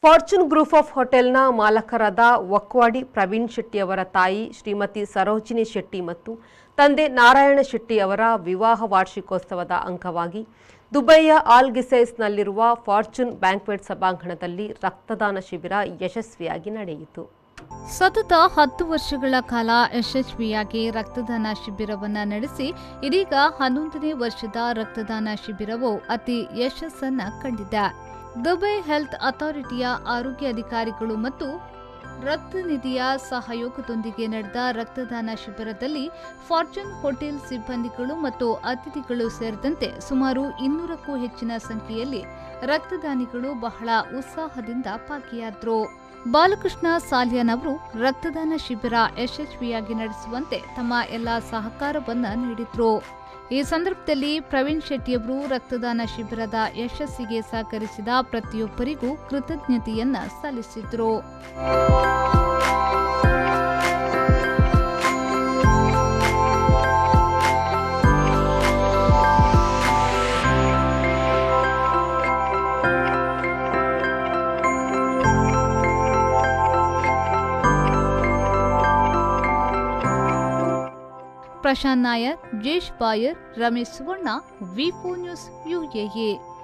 fortune group of ಹೋಟೆಲ್ನ ಮಾಲಕರಾದ ವಕ್ವಾಡಿ ಪ್ರವೀಣ್ ಶೆಟ್ಟಿ ಅವರ ತಾಯಿ ಶ್ರೀಮತಿ ಸರೋಜಿನಿ ಶೆಟ್ಟಿ ಮತ್ತು ತಂದೆ ನಾರಾಯಣ ಶೆಟ್ಟಿ ಅವರ ವಿವಾಹ ವಾರ್ಷಿಕೋತ್ಸವದ ಅಂಗವಾಗಿ ದುಬೈಯ ಆಲ್ಗಿಸೈಸ್ನಲ್ಲಿರುವ ಫಾರ್ಚೂನ್ ಬ್ಯಾಂಕ್ವೆಟ್ ಸಭಾಂಗಣದಲ್ಲಿ ರಕ್ತದಾನ ಶಿಬಿರ ಯಶಸ್ವಿಯಾಗಿ ನಡೆಯಿತು ಸತತ ಹತ್ತು ವರ್ಷಗಳ ಕಾಲ ಯಶಸ್ವಿಯಾಗಿ ರಕ್ತದಾನ ಶಿಬಿರವನ್ನ ನಡೆಸಿ ಇದೀಗ ಹನ್ನೊಂದನೇ ವರ್ಷದ ರಕ್ತದಾನ ಶಿಬಿರವು ಅತಿ ಯಶಸ್ಸನ್ನ ಕಂಡಿದೆ ದುಬೈ ಹೆಲ್ತ್ ಅಥಾರಿಟಿಯ ಆರೋಗ್ಯ ಅಧಿಕಾರಿಗಳು ಮತ್ತು ರಕ್ತನಿಧಿಯ ಸಹಯೋಗದೊಂದಿಗೆ ನಡೆದ ರಕ್ತದಾನ ಶಿಬಿರದಲ್ಲಿ ಫಾರ್ಚೂನ್ ಹೋಟೆಲ್ ಸಿಬ್ಬಂದಿಗಳು ಮತ್ತು ಅತಿಥಿಗಳು ಸೇರಿದಂತೆ ಸುಮಾರು ಇನ್ನೂರಕ್ಕೂ ಹೆಚ್ಚಿನ ಸಂಖ್ಯೆಯಲ್ಲಿ ರಕ್ತದಾನಿಗಳು ಬಹಳ ಉತ್ಸಾಹದಿಂದ ಭಾಗಿಯಾದರು ಬಾಲಕೃಷ್ಣ ಸಾಲ್ಯನ್ ಅವರು ರಕ್ತದಾನ ಶಿಬಿರ ಯಶಸ್ವಿಯಾಗಿ ನಡೆಸುವಂತೆ ತಮ್ಮ ಎಲ್ಲ ಸಹಕಾರವನ್ನ ನೀಡಿದ್ರು ಈ ಸಂದರ್ಭದಲ್ಲಿ ಪ್ರವೀಣ್ ಶೆಟ್ಟಿಯವರು ರಕ್ತದಾನ ಶಿಬಿರದ ಯಶಸ್ಸಿಗೆ ಸಹಕರಿಸಿದ ಪ್ರತಿಯೊಬ್ಬರಿಗೂ ಕೃತಜ್ಞತೆಯನ್ನ ಸಲ್ಲಿಸಿದ್ರು ಪ್ರಶಾಂತ್ ನಾಯರ್ ಜೇಶ್ ಬಾಯರ್ ರಮೇಶ್ ಸುವರ್ಣ ವಿ ನ್ಯೂಸ್ ಯುಎಎ